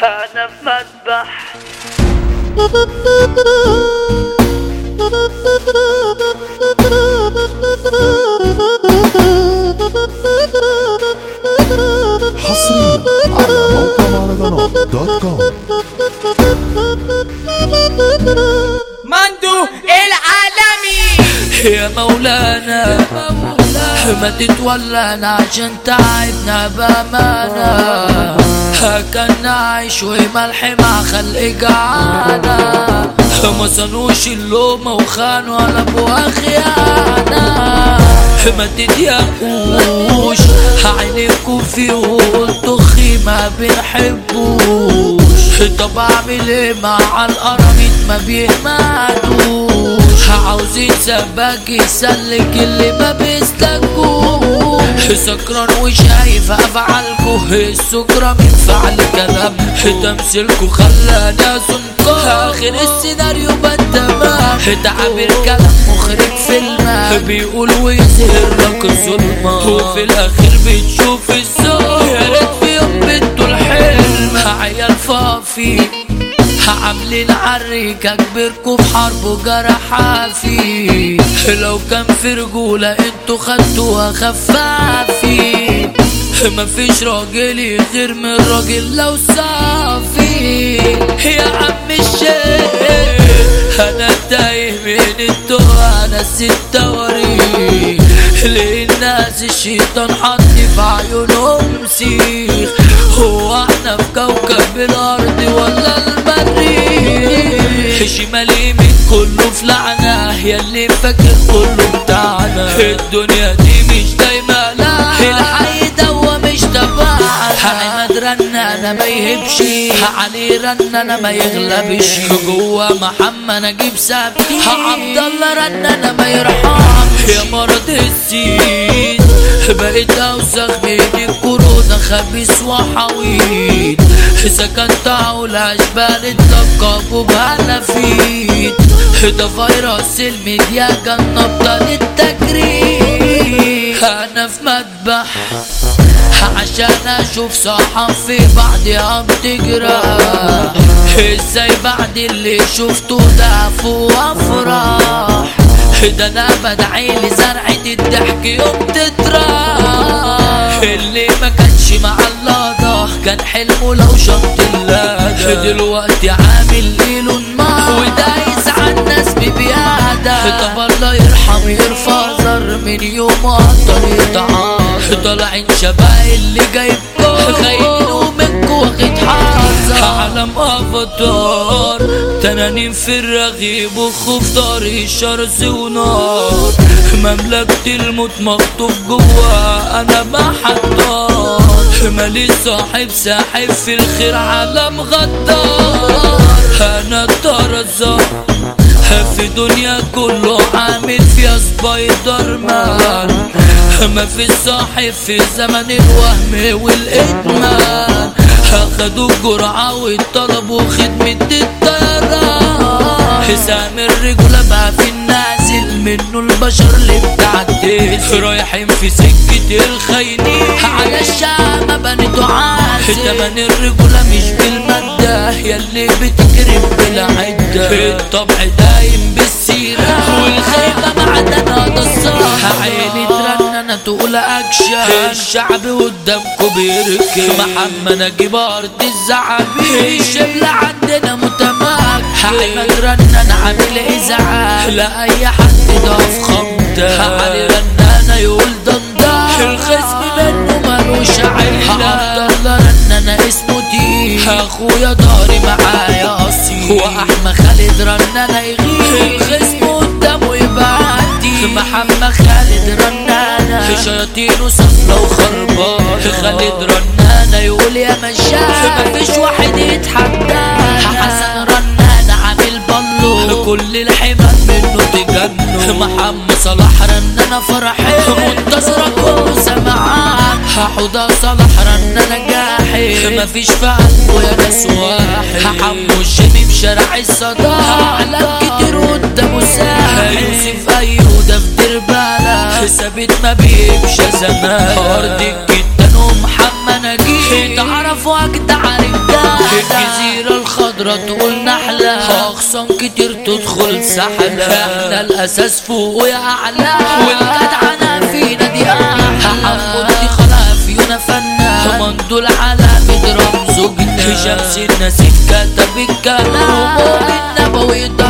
انا في مذبح حصريا على موقع مهرجانات دوت كوم مندو العالمي يا مولانا ما تتولانا عشان تعبنا بأمانة كان عايش وملح مع خلق جعانة ما صنوش اللومة وخانوا على ابوها خيانة ما تضيقوش عينيكوا فيه وقلتوا خي ما بنحبوش طب اعمل ايه مع القراميط ما بيهمدوش عاوزين سباك يسلك اللي ما بيسلكوش سكران وشايف افعالكو السكرة من فعل كلام تمثيلكو خلانا سنكو اخر السيناريو بالتمام تعبير كلام مخرج فيلم بيقول ويظهر لك ظلمة وفي الاخر بتشوف الزوج يا ريت في يوم بنتو الحلم عيال فافي عاملين عريك اكبركوا في حرب وجرح في لو كان في رجولة انتوا خدتوها خفافي مفيش راجل يغير من راجل لو صافي يا عم الشيخ انا تايه من التوه انا ست وريق ليه الناس الشيطان حط في عيونهم سيخ هو احنا في كوكب الارض ولا المريخ شمال يمين كله في لعنة ياللي فاكر كله بتاعنا الدنيا دي مش دايما لا الحي دوا مش تبعنا عماد رنانة ما يهبش علي رنانة ما يغلبش جوا محمد نجيب سبتي عبد الله رنانة ما يرحمش يا مرض السين بقيت اوسخ من الكورونا خبيث وحويد سكنت على اشبال التقاب بهلافيت ده فيروس الميديا كان ابطال التجريد انا في مذبح عشان اشوف صحفي بعدها بتجرى ازاي بعد اللي شفته ضعف وافراح ده انا بدعي لي زرعة الضحك يوم تطرح اللي ما كانش مع الله ده كان حلمه لو شط الله دلوقتي عامل ليل ونهار ودايس على الناس ببيادة طب الله يرحم يرفع زر من يوم الطريق تعال طالعين شباب اللي جايبكم خاينوا منكم واخد حذر عالم افاتار تنانين في الرغيب وخوف طريق شرس ونار مملكة الموت مخطوف جوا انا محضر مالي صاحب ساحب في الخير عالم غدار انا الطرزان في دنيا كله عامل فيها سبايدر مان ما في صاحب في زمن الوهم والادمان اخدوا الجرعة وطلبوا خدمة الطيران حسام الرجولة بقى في النازل منه البشر اللي بتعدي رايحين في سكة الخاينين على الشام بنتوا عازل تمن الرجولة مش بالمادة ياللي بتكرم بلا عدة الطبع دايم بالسيرة والخيبة معدنها ده الصح عيني ترننة تقول اكشن الشعب قدامكم بيركب محمد نجيب ارض الزعابين الشبل عندنا متمكن حمد رنان عامل ازعاج لا اي حد ضاف خمدة علي رنانة يقول دندان الخصم منه ملوش عيلة عبد الله رنانة اسمه دي اخويا داري معايا اصيل واحمد خالد رنانة يغيب الخصم قدامه يبعدي محمد خالد رنانة شياطينه سفلة وخربان خالد رنانة يقول يا مشاة مفيش واحد يتحدى حسن رنانة عامل بلو كل الحمام منه تجنن محمد صلاح رنانة فرحين منتصرة كله سمعان حوضة صلاح رنانة جاحي مفيش في قلبه يا ناس واحد حمو الشمي في شارع الصداع علم كتير قدامه ساحل يوسف ايوه في دربالة ثابت ما بيمشى زمان ارض الجدان ومحمد نجيب تعرف وجد عارف ده خضرة تقول نحلة أخصام كتير تدخل سحلة احنا الأساس فوق يا أعلى والجدعنة فينا دي أعلى حمود دي خلافيونا فنان مندول على بضرب زوجنا شمس النسيف كتب الكلام النبوي